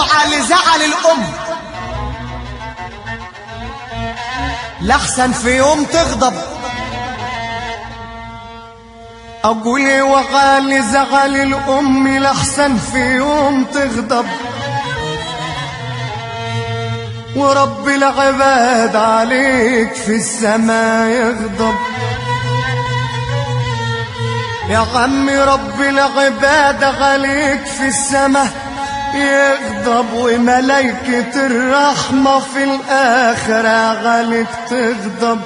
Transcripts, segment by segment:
اوعى لزعل الام لحسن في يوم تغضب اقول وغالي زعل الام لحسن في يوم تغضب ورب العباد عليك في السماء يغضب يا عمي رب العباد عليك في السماء يغضب وملائكة الرحمة في الآخرة عليك تغضب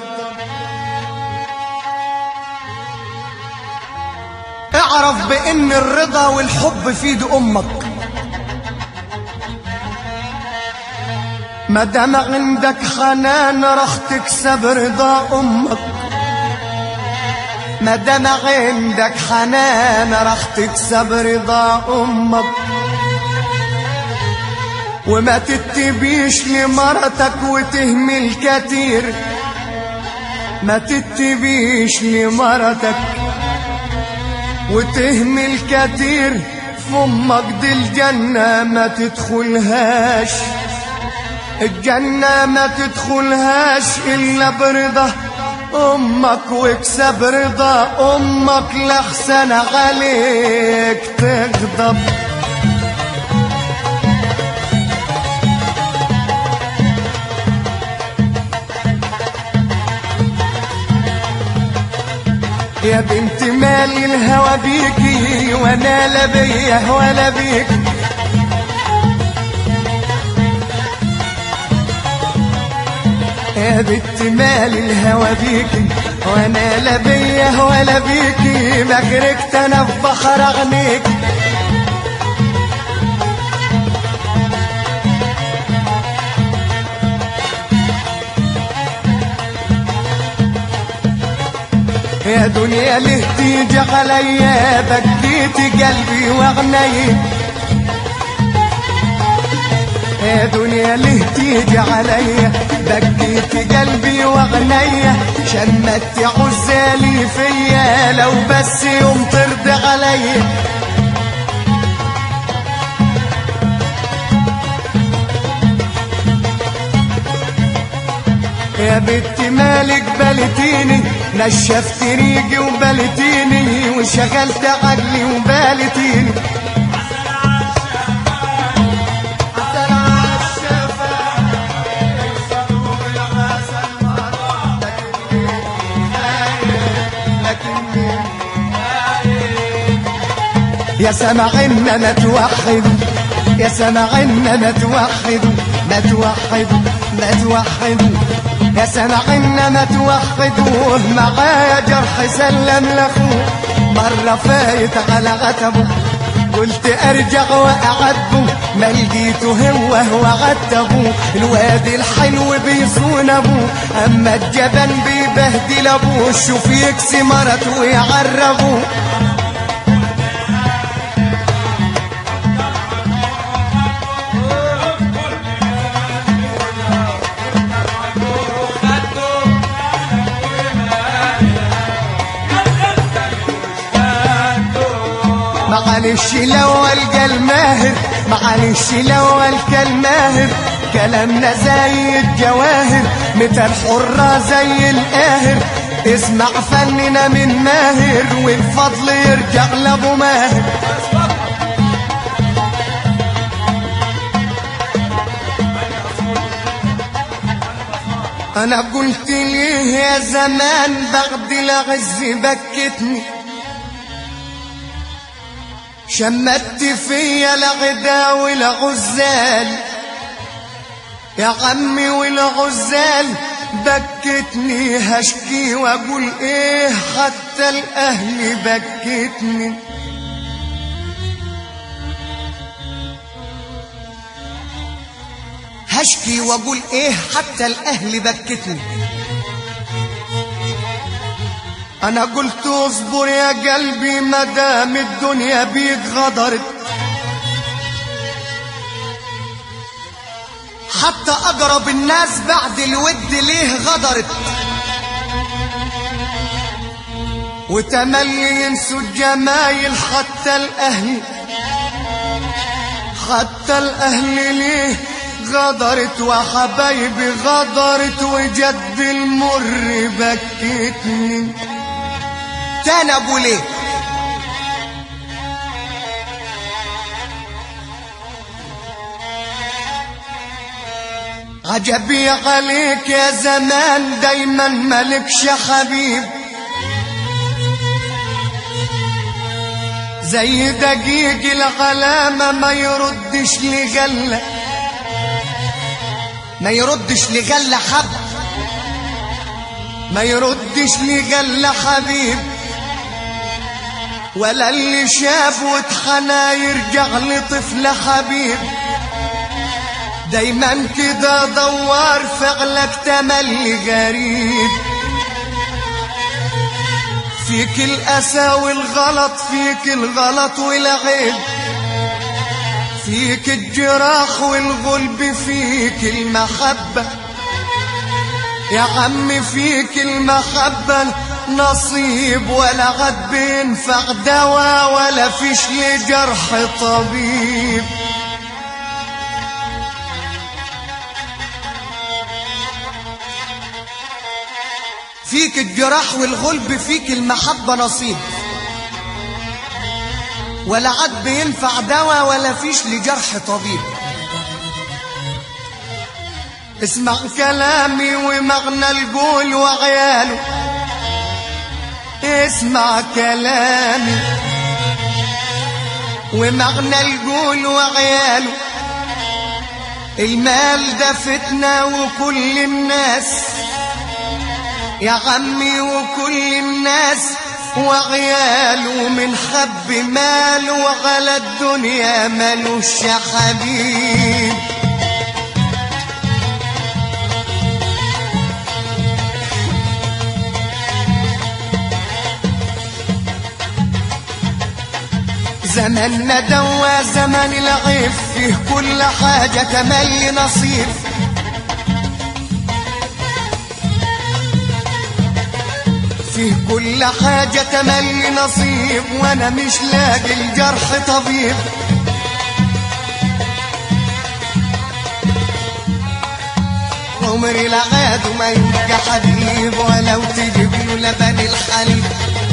اعرف بان الرضا والحب في ايد امك ما دام عندك حنان راح تكسب رضا امك ما دام عندك حنان راح تكسب رضا امك وما تتبيش لمرتك وتهمل كتير ما تتبيش لمرتك وتهمل كتير في امك دي الجنة ما تدخلهاش الجنة ما تدخلهاش إلا برضا أمك واكسب رضا أمك لحسن عليك تغضب يا بنت مالي الهوى بيكي وانا لا بيه ولا بيك يا بنت مالي الهوى بيكي وانا لا بيه ولا بيكي ما غرقت انا في بحر اغنيك يا دنيا ليه تيجي عليا بكيت قلبي وعيني يا دنيا ليه تيجي عليا بكيت قلبي وعيني شمت عزالي فيا لو بس يوم ترضى عليا يا بنت مالك بلتيني نشفت ريقي وبلتيني وشغلت عقلي وبالتيني يا سمعنا نتوحد يا سمعنا نتوحد نتوحد نتوحد يا سمعنا ما توحدوه معايا جرح سلم لاخوه مرة فايت على غتبه قلت ارجع واعاتبه ما لقيته هو هو عتبه الواد الحلو بيصون ابوه اما الجبن بيبهدل ابوه شوف يكسي مرته ويعربوه معلش الاول قال ماهر معلش الاول كان ماهر كلامنا زي الجواهر متى الحرة زي القاهر اسمع فننا من ماهر والفضل يرجع لابو ماهر انا قلت ليه يا زمان بعد العز بكتني شمت فيا العدا والعزال يا عمي والعزال بكتني هشكي واقول ايه حتى الاهل بكتني هشكي واقول ايه حتى الاهل بكتني انا قلت اصبر يا قلبي مدام الدنيا بيك غدرت حتى اقرب الناس بعد الود ليه غدرت وتملي ينسوا الجمايل حتى الاهل حتى الأهل ليه غدرت وحبايبي غدرت وجد المر بكتني تاني ابو ليه عجبي عليك يا زمان دايما مالكش حبيب زي دقيق العلامة ما يردش لغلة ما يردش لغلة حب ما يردش لغلة حبيب ولا اللي شاف واتحنى يرجع لطفل حبيب دايما كده دوار فعلك تملي غريب فيك الأسى والغلط فيك الغلط والعيب فيك الجراح والغلب فيك المحبة يا عم فيك المحبة نصيب ولا غد بينفع دواء ولا فيش لجرح طبيب فيك الجراح والغلب فيك المحبة نصيب ولا عد بينفع دواء ولا فيش لجرح طبيب اسمع كلامي ومغنى القول وعياله اسمع كلامي ومغنى القول وعياله المال ده فتنة وكل الناس يا عمي وكل الناس وعياله من خب ماله وعلى الدنيا ملوش حبيب زماننا دوا زمان العيب فيه كل حاجة تملي نصيب فيه كل حاجة تملي نصيب وانا مش لاقي الجرح طبيب عمري لا عاد وما يبقى حبيب ولو تجيب له لبن الحليب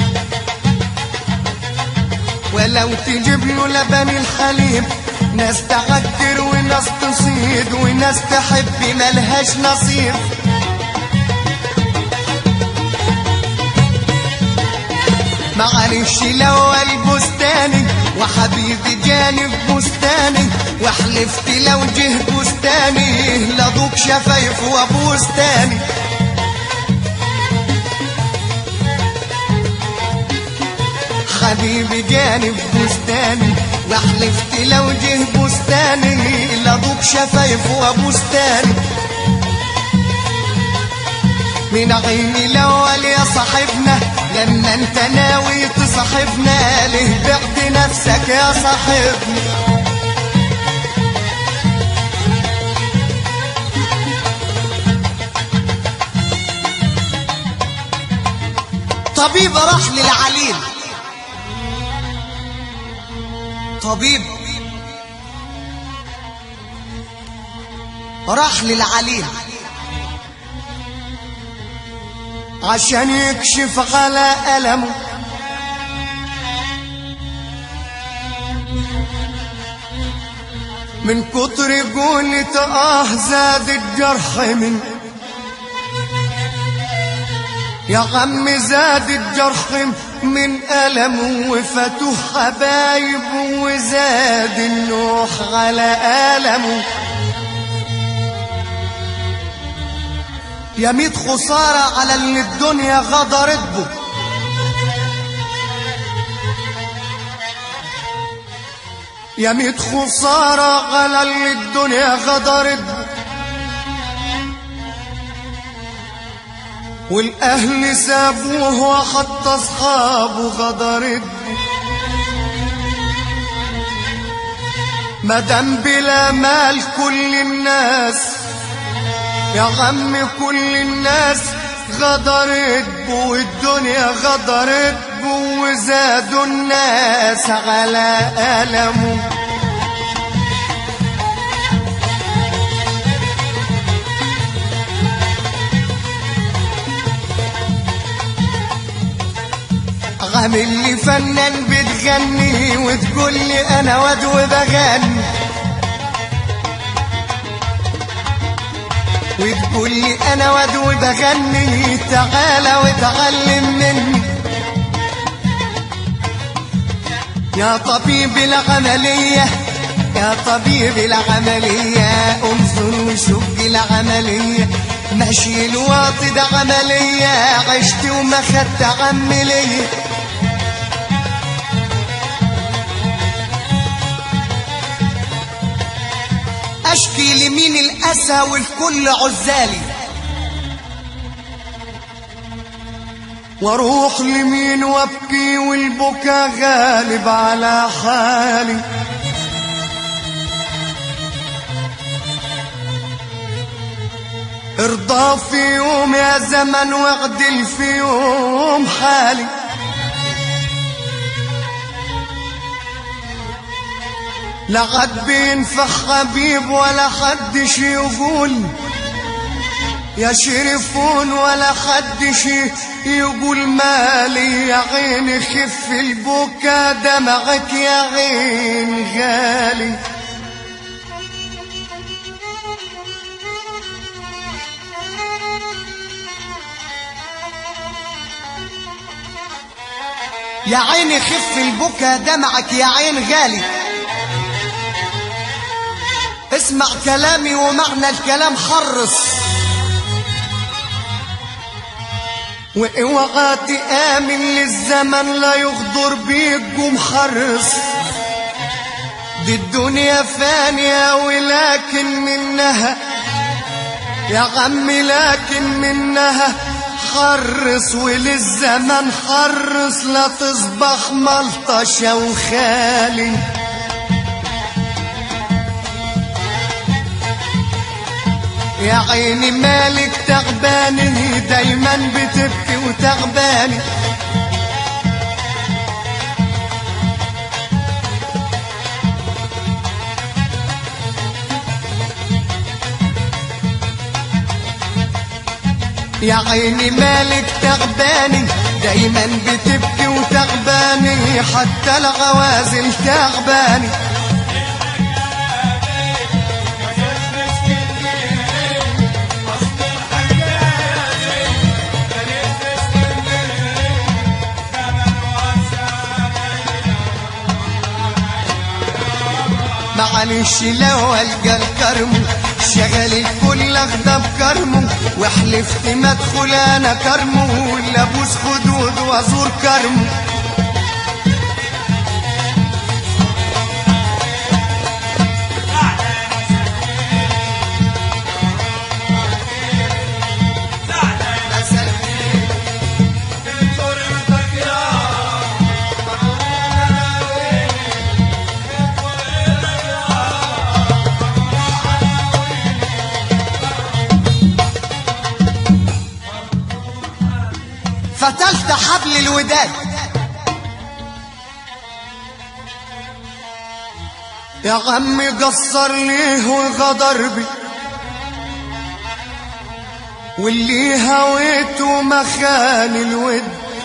ولو تجيب له لبن الحليب ناس تعكر وناس تصيد وناس تحب ملهاش نصيب معلش لو البستاني وحبيبي جاني في بستاني وحلفت لو جه بستاني لضوك شفايف وبستاني حبيبي جاني في بستاني وحلفت لو جه بستاني لضوك شفايف وبستاني من عيني الاول يا صاحبنا لما انت ناوي تصاحبنا ليه بعت نفسك يا صاحبنا طبيب راح للعليل طبيب راح للعليل عشان يكشف على ألمه من كتر قولة آه زاد الجرح من يا عم زاد الجرح من ألمه وفتوه حبايبه وزاد النوح على ألمه يا ميت خسارة على اللي الدنيا غدرت به يا ميت خسارة على اللي الدنيا غدرت به والأهل سابوه وحتى أصحابه غدرت به مدام بلا مال كل الناس يا عم كل الناس غدرت بو والدنيا غدرت بو وزادوا الناس على ألمه عامل لي فنان بتغني وتقول لي انا واد وبغني وتقول لي انا واد وبغني تعالى وتعلم مني يا طبيب العملية يا طبيب العملية انظر وشق العملية ماشي الواطي ده عملية عشت وما خدت عملية اشكي لمين الاسى والكل عزالي واروح لمين وابكي والبكا غالب على حالي ارضى في يوم يا زمن واعدل في يوم حالي لا حد بينفع حبيب ولا حدش يقول يا شرفون ولا حدش يقول مالي يا عيني خف البكا دمعك يا عين غالي يا عيني خف البكا دمعك يا عين غالي اسمع كلامي ومعنى الكلام حرص واوعى تآمن للزمن لا يغدر بيك محرص دي الدنيا فانية ولكن منها يا عمي لكن منها حرص وللزمن حرص لا تصبح ملطشة وخالي يا عيني مالك تعباني دايما بتبكي وتعباني يا عيني مالك تعباني دايما بتبكي وتعباني حتى العوازل تعباني معلش لو القى الكرم شغل الكل اخدم كرمه وحلفت ما ادخل انا كرمه ولا ابوس خدود وازور كرمه فتلت حبل الوداد يا عمي قصر ليه وغدر بي واللي هويته مخان الود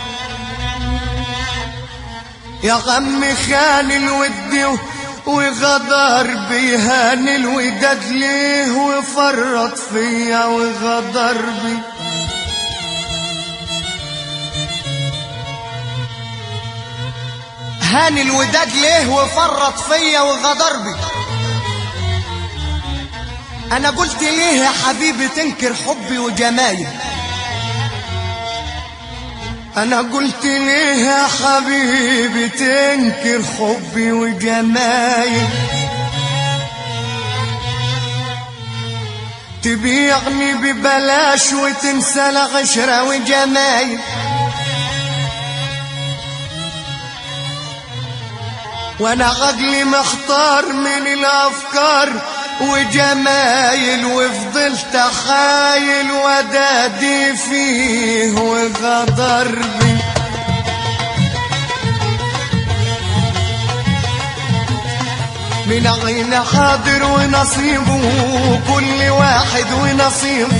يا عمي خان الود وغدر بي هان الوداد ليه وفرط فيا وغدر بي هان الوداد ليه وفرط فيا وغدر بي انا قلت ليه يا حبيبي تنكر حبي وجمايل انا قلت ليه يا حبيبي تنكر حبي وجمايل تبيعني ببلاش وتنسى العشرة وجمايل وانا عقلي محتار من الافكار وجمايل وفضلت حايل ودادي فيه وغدر بي من عين حاضر ونصيبه كل واحد ونصيبه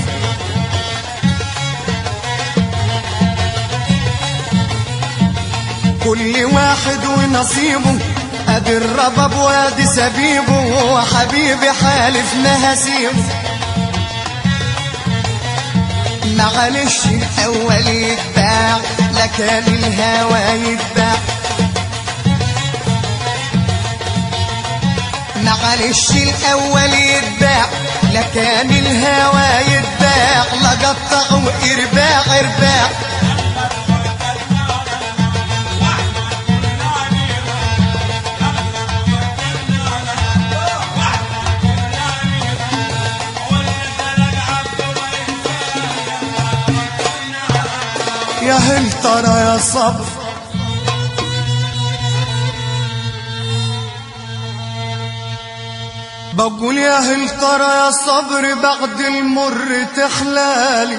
كل واحد ونصيبه ادي الرباب وادي سبيبه وحبيبي حالف ما هسيبه معلش الاول يتباع لكان الهوى يتباع معلش الاول يتباع لكان الهوى يتباع لقطع وارباع ارباع يا هل ترى يا صبر بقول يا هل ترى يا صبر بعد المر تحلالي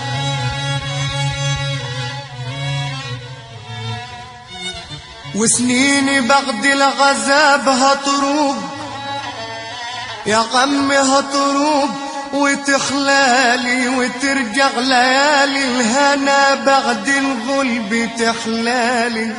وسنيني بعد العذاب هتروب يا عمي هتروب وتخلالي وترجع ليالي الهنا بعد الغلب تحلالي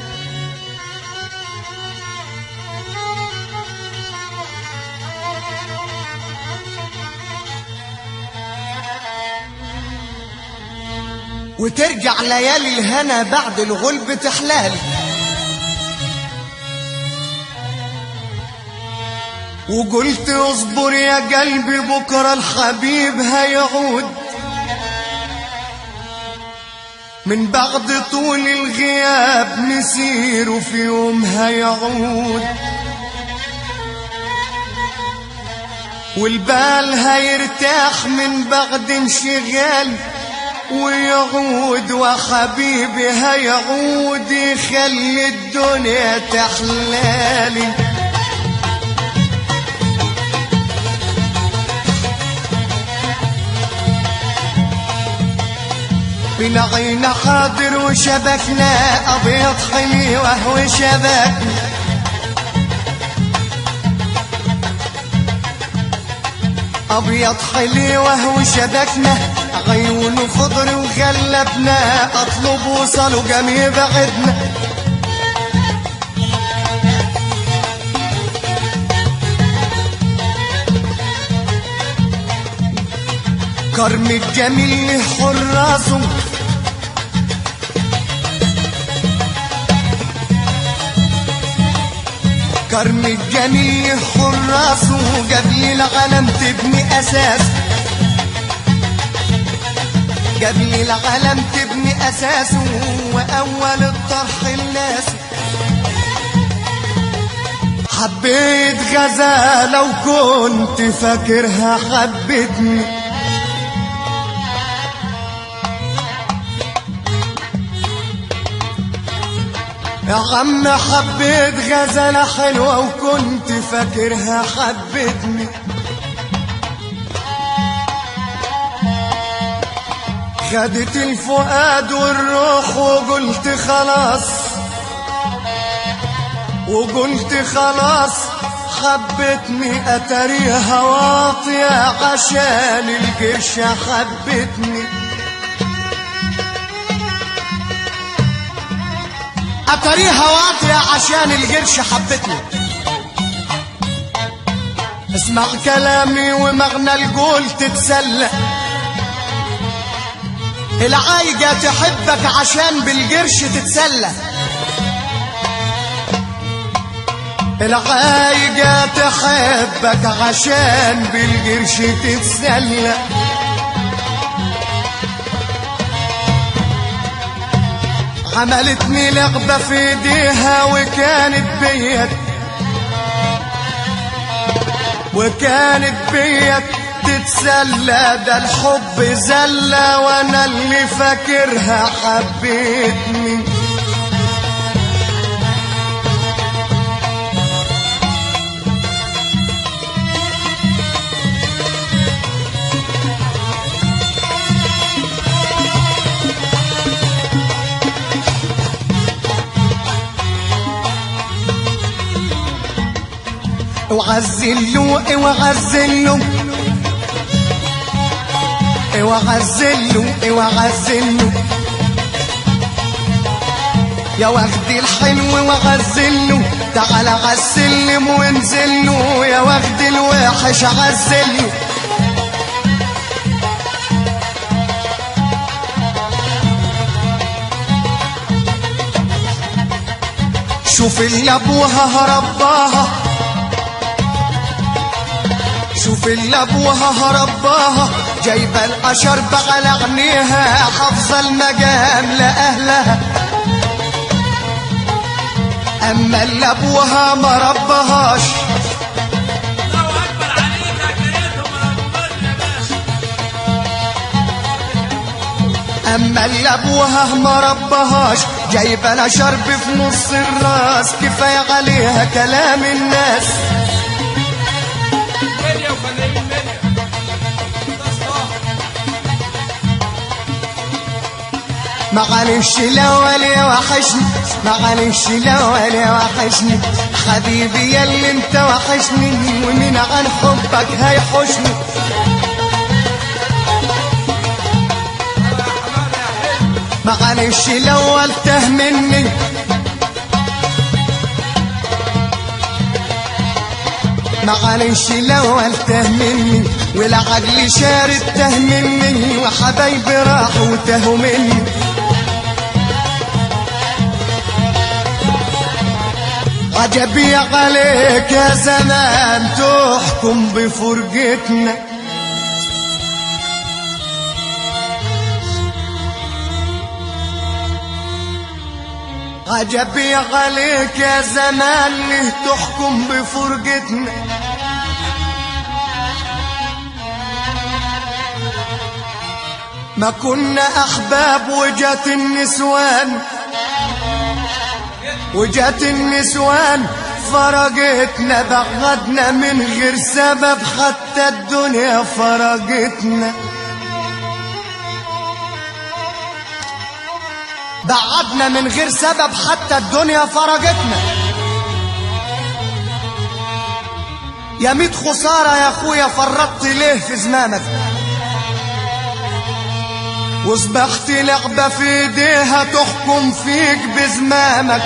وترجع ليالي الهنا بعد الغلب تحلالي وقلت اصبر يا قلبي بكرة الحبيب هيعود من بعد طول الغياب نسير وفي يوم هيعود والبال هيرتاح من بعد انشغال ويعود وحبيبي هيعود يخلي الدنيا تحلالي بلغينا حاضر وشبكنا أبيض حلي وهو شبكنا أبيض حلي وهو شبكنا عيون خضر وغلبنا أطلب وصلوا جميع بعدنا كرم الجميل حراسه كرم الجميل حراسه قبل العالم تبني أساس قبل العالم تبني أساسه وأول الطرح الناس حبيت غزالة وكنت فاكرها حبتني يا عم حبيت غزالة حلوة وكنت فاكرها حبتني خدت الفؤاد والروح وقلت خلاص وقلت خلاص حبتني اتريها واطية عشان القرش حبتني اتريها واطية عشان القرش حبتني اسمع كلامي ومغنى القول تتسلى العايقة تحبك عشان بالقرش تتسلى العايقة تحبك عشان بالقرش تتسلى عملتني لعبة في ايديها وكانت بيد وكانت بيد تتسلى ده الحب زلة وانا اللي فاكرها حبيتني وعزلوا وعزلوا وعزلوا وعزلوا يا واخد الحلو وغزله تعال عالسلم وانزله يا واخد الوحش عزله شوف اللي ابوها رباها شوف اللي ابوها رباها جايبه الاشرب على عينيها حافظه المقام لاهلها اما اللي ابوها ما ربهاش الله اكبر عليك يا كريتهم ربنا يا باشا اما اللي ابوها ما ربهاش جايبه لها شرب في نص الراس كفايه عليها كلام الناس مليا وفنانين مليا تصطاد معلش الاول يا وحشني معلش الاول يا وحشني حبيبي يا اللي انت وحشني ومين عن حبك هيحوشني معلش الاول تاه مني معلش الاول تاه مني والعقل شارد تاه مني وحبايبي راحوا وتاهوا مني عجبي عليك يا زمان تحكم بفرقتنا عجبي عليك يا زمان ليه تحكم بفرقتنا ما كنا احباب وجات النسوان وجات النسوان فرقتنا بعدنا من غير سبب حتى الدنيا فرقتنا بعدنا من غير سبب حتى الدنيا فرقتنا يا ميت خسارة يا اخويا فرطت ليه في زمانك وصبحت لعبة في ايديها تحكم فيك بزمامك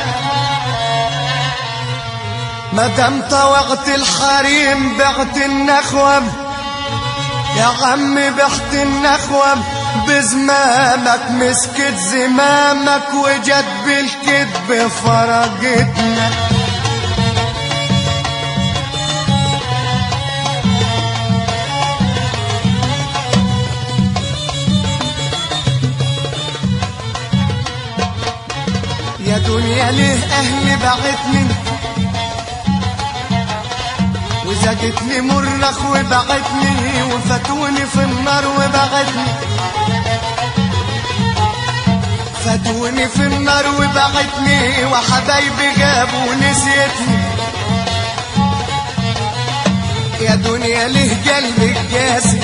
مادام طوعت الحريم بعت النخوة يا عم بعت النخوة بزمامك مسكت زمامك وجت بالكذب فرقتنا يا دنيا ليه اهلي بعتني وزادتني مرخ وبعتني وفاتوني في النار وبعتني فاتوني في النار وبعتني وحبايبي جابوا ونسيتني يا دنيا ليه قلبك قاسي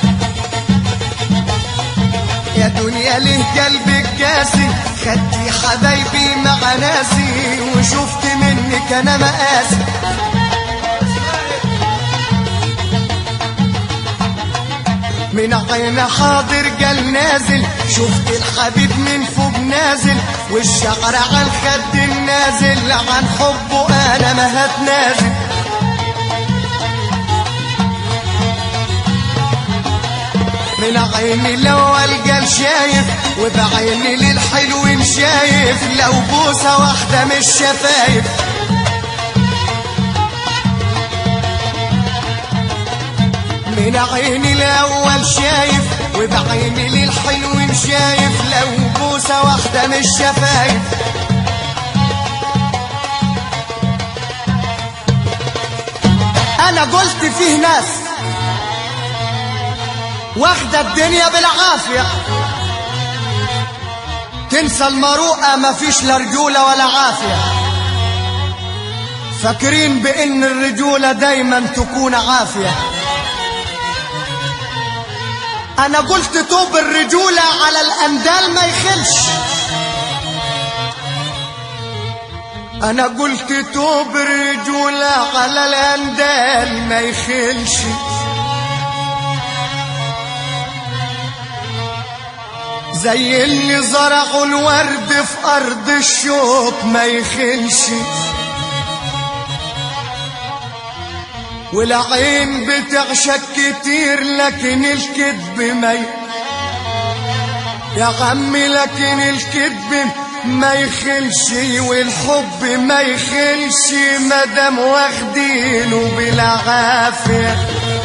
يا دنيا ليه قلبك قاسي خدتي حبايبي مع ناسي وشفت منك انا مقاسي من عين حاضر قال نازل شفت الحبيب من فوق نازل والشعر على الخد النازل عن حبه انا ما هتنازل من عيني الاول قال شايف وبعيني للحلوين شايف لو بوسه واحده مش شفايف من عيني الاول شايف وبعيني للحلوين شايف لو بوسه واحده مش شفايف انا قلت فيه ناس واخده الدنيا بالعافيه تنسى المروءه مفيش لا رجوله ولا عافيه فاكرين بان الرجوله دايما تكون عافيه انا قلت توب الرجوله على الاندال ما يخلش انا قلت توب الرجوله على الاندال ما يخلش زي اللي زرعوا الورد في ارض الشوق ما يخلش والعين بتعشق كتير لكن الكذب ما ي... يا عمي لكن الكذب ما يخلش والحب ما يخلش مادام واخدينه بالعافيه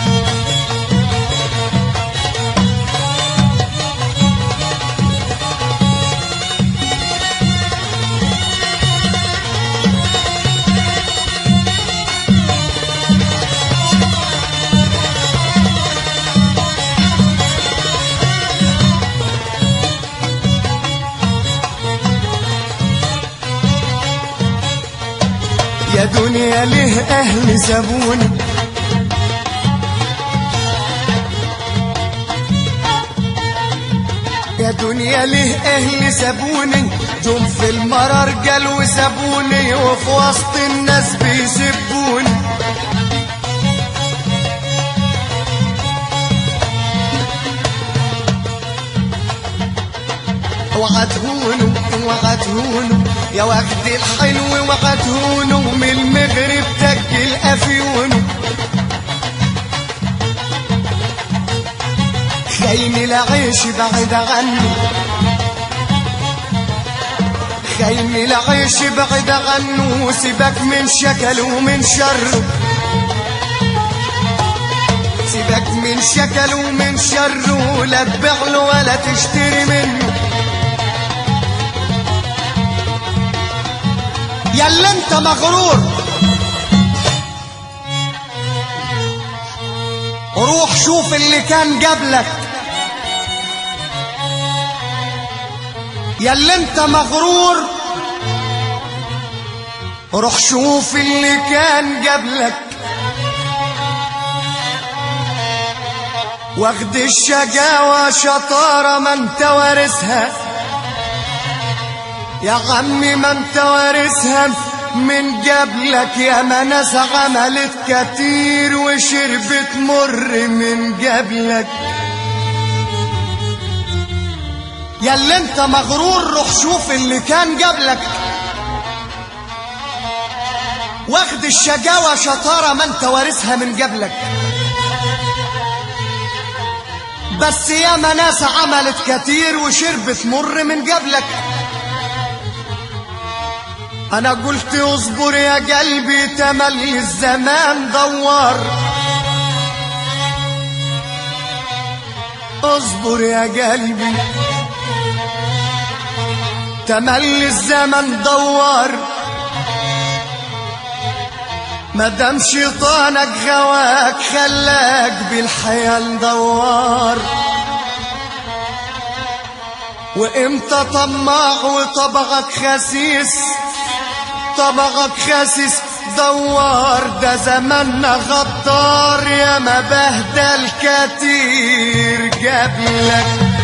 يا دنيا ليه اهل سابوني يا دنيا ليه اهل سابوني جم في المرار قالوا سابوني وفي وسط الناس بيسبوني وعدهونوا وعدهونوا يا وقت الحلو وعدهونوا من المغرب تجل افيونوا خاين العيش بعد عني خاين العيش بعد عنه سيبك من شكله ومن شره سيبك من شكله ومن شره لا تبيع له ولا تشتري منه يا اللي انت مغرور روح شوف اللي كان قبلك يا اللي انت مغرور روح شوف اللي كان قبلك واخد الشقاوة شطارة ما انت وارثها يا عمي ما انت وارثها من قبلك يا ما ناس عملت كتير وشربت مر من قبلك يا اللي انت مغرور روح شوف اللي كان قبلك واخد الشجاوة شطارة ما انت وارثها من قبلك بس يا ما ناس عملت كتير وشربت مر من قبلك انا قلت اصبر يا قلبي تملي الزمان دوار اصبر يا قلبي تملي الزمن دوار مدام شيطانك غواك خلاك بالحياة دوار وامتى طماع وطبعك خسيس طبعك خاسس دوار ده زماننا غدار يا ما بهدل كتير قبلك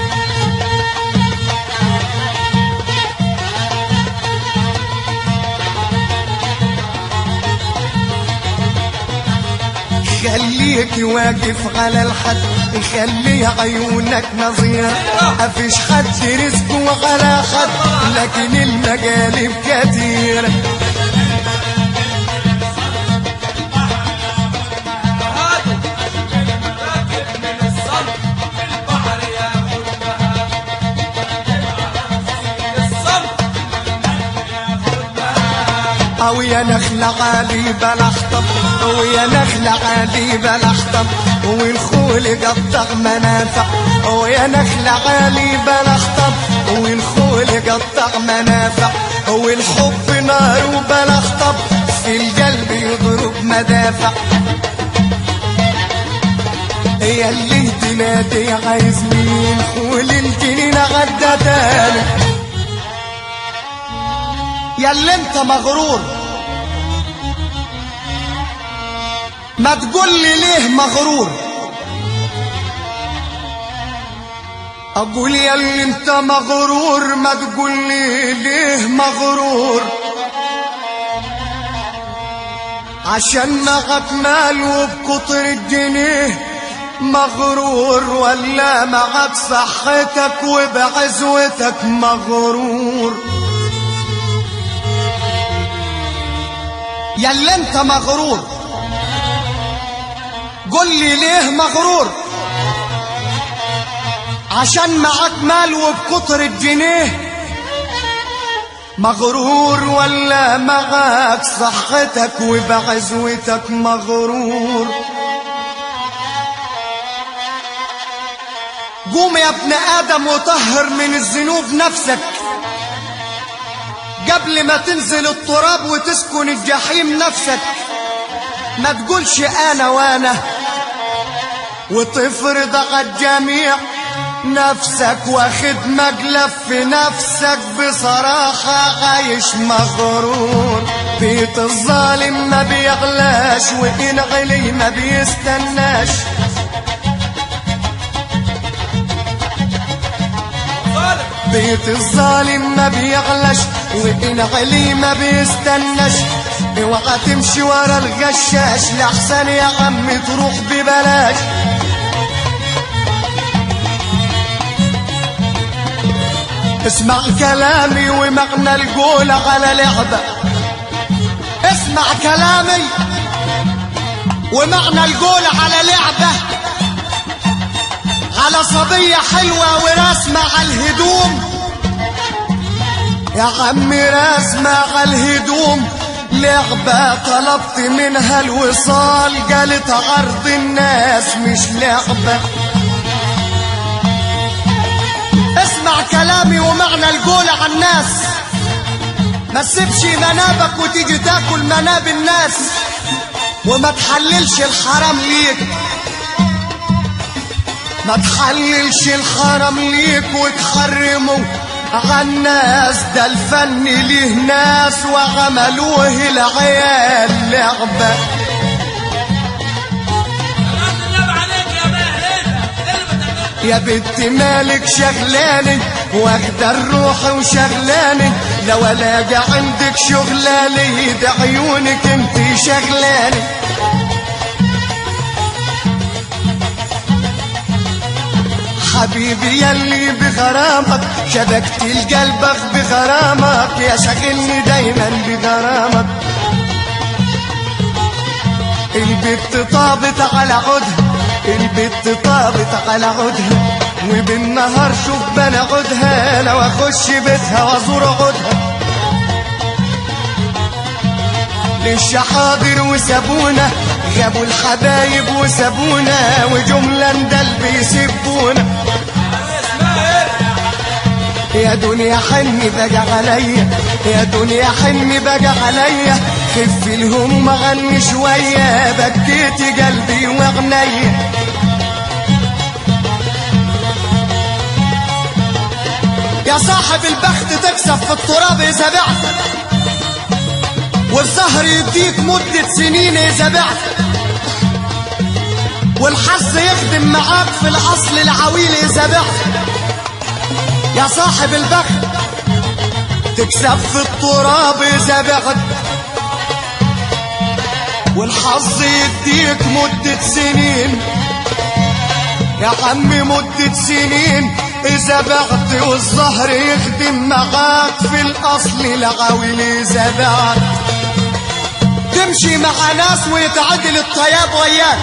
خليك واقف على الحد خلي عيونك نظيرة مفيش حد رزقه على حد لكن المجالب كتيرة او يا نخلة عالي بلحطب او يا نخلة عالي بلحطب والخول قطع منافع او يا نخلة عالي بلحطب والخول قطع منافع والحب نار وبلحطب في القلب يضرب مدافع يا اللي تنادي عايز مين خول الجنين عدى تاني يا اللي انت مغرور ما تقول لي ليه مغرور اقول يا اللي انت مغرور ما تقول لي ليه مغرور عشان معك مال وبكتر الجنيه مغرور ولا معك صحتك وبعزوتك مغرور يا اللي انت مغرور قل لي ليه مغرور عشان معك مال وبكتر الجنيه مغرور ولا معك صحتك وبعزوتك مغرور قوم يا ابن ادم وطهر من الذنوب نفسك قبل ما تنزل التراب وتسكن الجحيم نفسك ما تقولش انا وانا وتفرض على الجميع نفسك واخد مقلب في نفسك بصراحة عايش مغرور بيت الظالم ما بيغلاش وإن غلي ما بيستناش ظالم بيت الظالم ما بيغلاش وإن علي ما بيستناش اوعى تمشي ورا الغشاش لحسن يا عم تروح ببلاش اسمع كلامي ومعنى القول على لعبة اسمع كلامي ومعنى القول على لعبة على صبية حلوة ورسمة على الهدوم يا عمي رسمة على الهدوم لعبة طلبت منها الوصال قالت عرض الناس مش لعبة اسمع كلامي ومعنى القول على الناس ما تسيبش منابك وتيجي تاكل مناب الناس وما تحللش الحرام ليك ما تحللش الحرام ليك وتحرمه عالناس ده الفن ليه ناس وعملوه العيال لعبة خلاص النبي عليك يا ماهر ايه اللي بتعمله يا بنت مالك شغلاني واخدة الروح وشغلاني لو الاقي عندك شغلاني ده عيونك انت شغلاني حبيبي يلي بغرامك شبكت القلبك بغرامك يا شاغلني دايما بغرامك البت طابت على عودها البت طابت على عودها وبالنهار شوف بنا عودها لو اخش بيتها وازور عودها ليش حاضر وسابونا جابوا الحبايب وسابونا وجملة ندل بيسبونا اسمها ايه يا دنيا حني بقى عليا يا دنيا حني بقى عليا خف الهموم غني شوية بكيت قلبي وعينيا يا صاحب البخت تكسب في التراب إذا بعت والزهر يديك مدة سنين إذا بعت والحظ يخدم معاك في الأصل العويل إذا بعت يا صاحب البخت تكسب في التراب إذا بعت والحظ يديك مدة سنين يا عمي مدة سنين إذا بعت والظهر يخدم معاك في الأصل العويل إذا بعت تمشي مع ناس ويتعدل الطياب وياك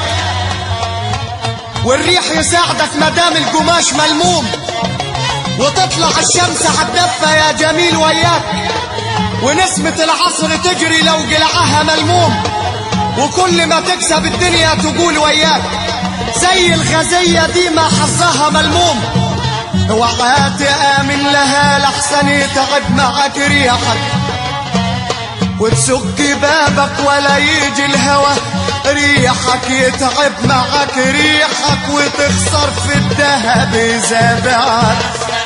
والريح يساعدك مدام القماش ملموم وتطلع الشمس هتدفى يا جميل وياك ونسمة العصر تجري لو جلعها ملموم وكل ما تكسب الدنيا تقول وياك زي الغزية دي ما حظها ملموم اوعى تآمن لها لحسن يتعب معك ريحك وتسك بابك ولا يجي الهوى ريحك يتعب معك ريحك وتخسر في الذهب إذا بعت